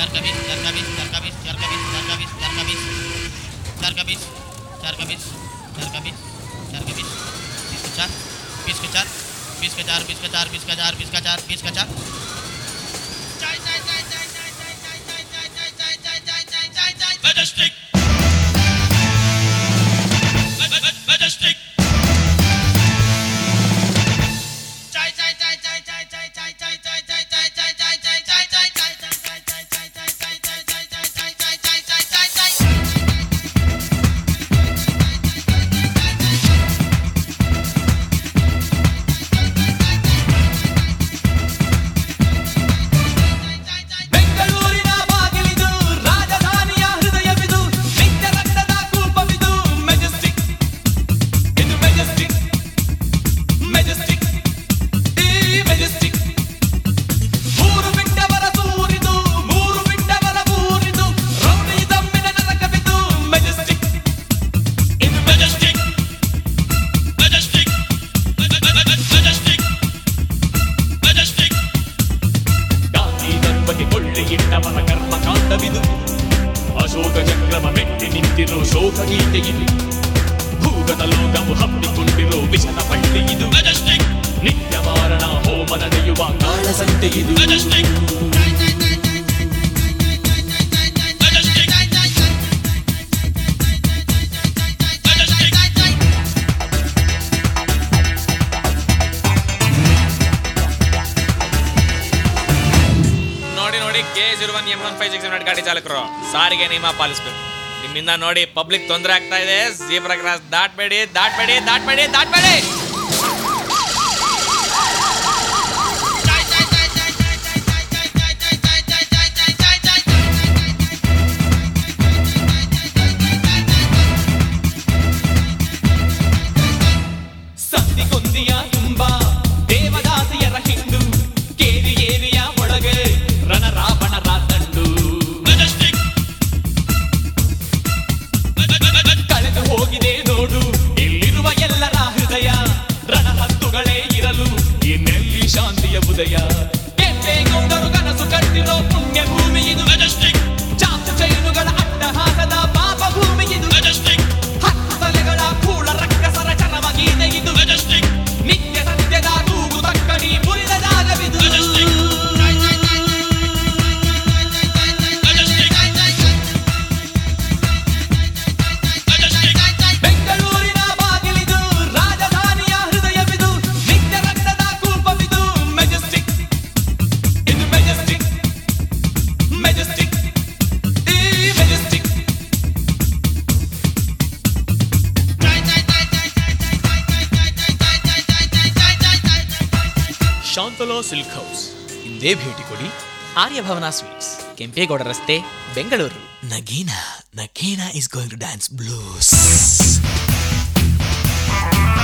चार का बीस चार का बीस चार का बीस चार का बीस चार का बीस चार का बीस चार का बीस चार का बीस चार का बीस चार का बीस बीस का चार बीस का चार बीस का चार बीस का चार बीस का चार बीस का चार बीस का चार Majestic. Majestic. ಬೆಂಗಳೂರಿನ ಬಾಗಿಲಿದು ರಾಜಧಾನಿಯ ಹೃದಯವಿದು ನಿತ್ಯ ರಕ್ತದ ಕೂಪವಿದು ಮೆಜೆಸ್ಟಿಕ್ ಇದು ಮೆಜೆಸ್ಟಿಕ್ ಮೆಜೆಸ್ಟಿಕ್ ಈ ಮೆಜೆಸ್ಟಿಕ್ ಮೂರು ಬಿಟ್ಟವರ ಸೂರಿದು ಮೂರು ಬಿಟ್ಟವರ ಊರಿದು ರೌಡಿ ದಮ್ಮಿನ ನರಕವಿದು Majestic In majestic. Majestic. Majestic. Majestic. Gandhi ಧರ್ಮಕ್ಕೆ ಕೊಳ್ಳೆ ಇಟ್ಟವರ ಕರ್ಮಕಾಂಡವಿದು ಅಶೋಕ ಚಕ್ರಮ ಮೆಟ್ಟಿ ನಿಂತಿರೋ ಶೋಕ ಗೀತೆ ಇದು ಭೂಗತ ಲೋಕವು ಹಬ್ಬಿಕೊಂಡಿರೋ ವಿಷದ ಪಳ್ಳಿ ಇದು Majestic. ನಿತ್ಯ ಮಾರಣ ಹೋಮ ನಡೆಯುವ ಕಾಳಸಂತೆ ಇದು Majestic. Majestic. Majestic. ನೋಡಿ ನೋಡಿ K zero one M one five six hundred ಗಾಡಿ ಚಾಲಕರು ಸಾರಿಗೆ ನಿಯಮ ಪಾಲಿಸ್ಬೇಕು ನಿಮ್ಮಿಂದ ನೋಡಿ ಪಬ್ಲಿಕ್ ತೊಂದರೆ ಆಗ್ತಾ ಇದೆ ಜೀಬ್ರಾ ಕ್ರಾಸ್ ದಾಟ್ಬೇಡಿ ದಾಟ್ಬೇಡಿ ದಾಟ್ಬೇಡಿ ದಾಟ್ಬೇಡಿ ಸಂಧಿಗೊಂದಿಯ ತುಂಬ ದೇವದಾಸಿಯರ ಹಿಂಡು ಕೇರಿ ಏರಿಯ ಒಳಗೆ ರಣರಾವಣರ ದಂಡು Majestic. ಕಳೆದು ಹೋಗಿದೆ ನೋಡು ಇಲ್ಲಿರುವ ಎಲ್ಲರ ಹೃದಯ ರಣಹದ್ದುಗಳೇ ಇರಲು ಇನ್ನೆಲ್ಲಿ ಶಾಂತಿಯ ಉದಯ ಕೆಂಪೇಗೌಡರು ಕನಸು ಕಟ್ಟಿರೋ ಪುಣ್ಯ ಭೂಮಿ ಇದು Majestic. ಚಾಚು ಚೈನುಗಳ ಅಟ್ಟಹಾಸದ ಪಾಪ ಭೂಮಿ ಇದು Majestic. ಹತ್ತು ತಲೆಗಳ ಕೂಳ ರಕ್ಕಸರ ಚರಮ ಗೀತೆ ಇದು Majestic. ನಿತ್ಯ ಸತ್ಯದ ಕೂಗು ತಕ್ಕಡಿ ಮುರಿದ ಜಾಗವಿದು Majestic. Majestic. Majestic. ಬೆಂಗಳೂರಿನ ಬಾಗಿಲಿದು ರಾಜಧಾನಿಯ ಹೃದಯವಿದು ನಿತ್ಯ ರಕ್ತದ ಕೂಪವಿದು ಮೆಜೆಸ್ಟಿಕ್ ಇದು ಮೆಜೆಸ್ಟಿಕ್ ಮೆಜೆಸ್ಟಿಕ್ ಈ ಮೆಜೆಸ್ಟಿಕ್ ಶಾಂತಲಾ ಸಿಲ್ಕ್ ಹೌಸ್ ಹಿಂದೆ ಭೇಟಿ ಕೊಡಿ ಆರ್ಯಭವನ ಸ್ವೀಟ್ಸ್ ಕೆಂಪೇಗೌಡ ರಸ್ತೆ Bengaluru Nagina, Nagina is going to dance blues.